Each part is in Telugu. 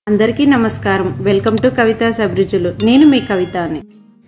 అందరికీ నమస్కారం వెల్కమ్ టు కవిత అభిరుచులు నేను మీ కవితని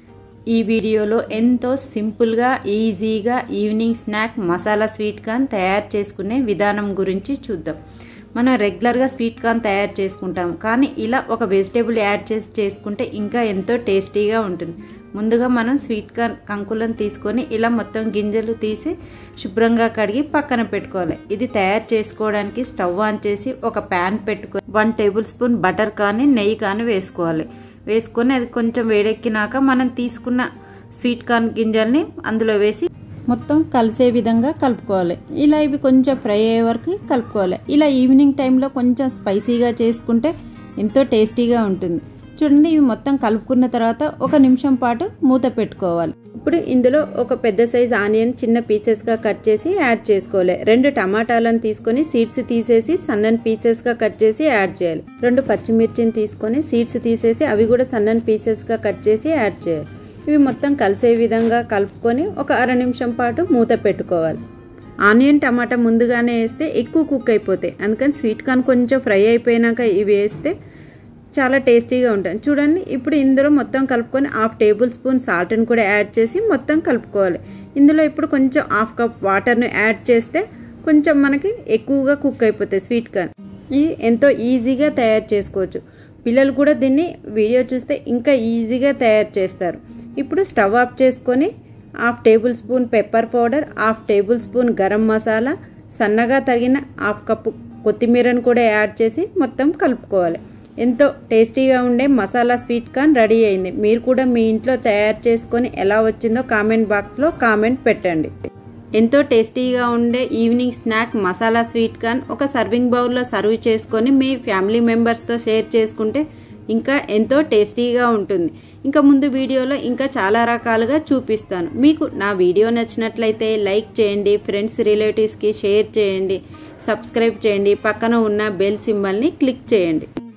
ఈ వీడియోలో ఎంతో సింపుల్గా ఈజీగా evening snack masala sweet corn తయారు చేసుకునే విధానం గురించి చూద్దాం మనం రెగ్యులర్గా స్వీట్ కార్న్ తయారు చేసుకుంటాం కానీ ఇలా ఒక వెజిటేబుల్ యాడ్ చేసి చేసుకుంటే ఇంకా ఎంతో టేస్టీగా ఉంటుంది ముందుగా మనం స్వీట్ కార్న్ కంకులను తీసుకొని ఇలా మొత్తం గింజలు తీసి శుభ్రంగా కడిగి పక్కన పెట్టుకోవాలి ఇది తయారు చేసుకోవడానికి స్టవ్ ఆన్ చేసి ఒక ప్యాన్ పెట్టుకొని వన్ టేబుల్ స్పూన్ బటర్ కానీ నెయ్యి కానీ వేసుకోవాలి వేసుకొని అది కొంచెం వేడెక్కినాక మనం తీసుకున్న స్వీట్ కార్న్ గింజల్ని అందులో వేసి మొత్తం కలిసే విధంగా కలుపుకోవాలి ఇలా ఇవి కొంచెం ఫ్రై అయ్యే వరకు కలుపుకోవాలి ఇలా ఈవినింగ్ టైంలో కొంచెం స్పైసీగా చేసుకుంటే ఎంతో టేస్టీగా ఉంటుంది చూడండి ఇవి మొత్తం కలుపుకున్న తర్వాత ఒక నిమిషం పాటు మూత పెట్టుకోవాలి ఇప్పుడు ఇందులో ఒక పెద్ద సైజ్ ఆనియన్ చిన్న పీసెస్గా కట్ చేసి యాడ్ చేసుకోవాలి రెండు టమాటాలను తీసుకొని సీడ్స్ తీసేసి సన్నని పీసెస్గా కట్ చేసి యాడ్ చేయాలి రెండు పచ్చిమిర్చిని తీసుకొని సీడ్స్ తీసేసి అవి కూడా సన్నని పీసెస్గా కట్ చేసి యాడ్ చేయాలి ఇవి మొత్తం కలిసే విధంగా కలుపుకొని ఒక అర నిమిషం పాటు మూత పెట్టుకోవాలి ఆనియన్ టమాటా ముందుగానే వేస్తే ఎక్కువ కుక్ అయిపోతాయి అందుకని స్వీట్ కార్న్ కొంచెం ఫ్రై అయిపోయినాక ఇవి వేస్తే చాలా టేస్టీగా ఉంటుంది చూడండి ఇప్పుడు ఇందులో మొత్తం కలుపుకొని హాఫ్ టేబుల్ స్పూన్ సాల్ట్ని కూడా యాడ్ చేసి మొత్తం కలుపుకోవాలి ఇందులో ఇప్పుడు కొంచెం హాఫ్ కప్ వాటర్ని యాడ్ చేస్తే కొంచెం మనకి ఎక్కువగా కుక్ అయిపోతాయి స్వీట్ కార్న్ ఇది ఎంతో ఈజీగా తయారు చేసుకోవచ్చు పిల్లలు కూడా దీన్ని వీడియో చూస్తే ఇంకా ఈజీగా తయారు చేస్తారు ఇప్పుడు స్టవ్ ఆఫ్ చేసుకొని half tablespoon pepper powder half tablespoon garam masala సన్నగా తరిగిన హాఫ్ కప్పు కొత్తిమీరను కూడా యాడ్ చేసి మొత్తం కలుపుకోవాలి ఎంతో టేస్టీగా ఉండే మసాలా స్వీట్ కార్న్ రెడీ అయింది మీరు కూడా మీ ఇంట్లో తయారు చేసుకొని ఎలా వచ్చిందో కామెంట్ బాక్స్లో కామెంట్ పెట్టండి ఎంతో టేస్టీగా ఉండే evening snack masala sweet corn ఒక సర్వింగ్ బౌల్లో సర్వ్ చేసుకొని మీ ఫ్యామిలీ మెంబర్స్తో షేర్ చేసుకుంటే ఇంకా ఎంతో టేస్టీగా ఉంటుంది ఇంకా ముందు వీడియోలో ఇంకా చాలా రకాలుగా చూపిస్తాను మీకు నా వీడియో నచ్చినట్లయితే లైక్ చేయండి ఫ్రెండ్స్ రిలేటివ్స్కి షేర్ చేయండి సబ్స్క్రైబ్ చేయండి పక్కన ఉన్న బెల్ సింబల్ని క్లిక్ చేయండి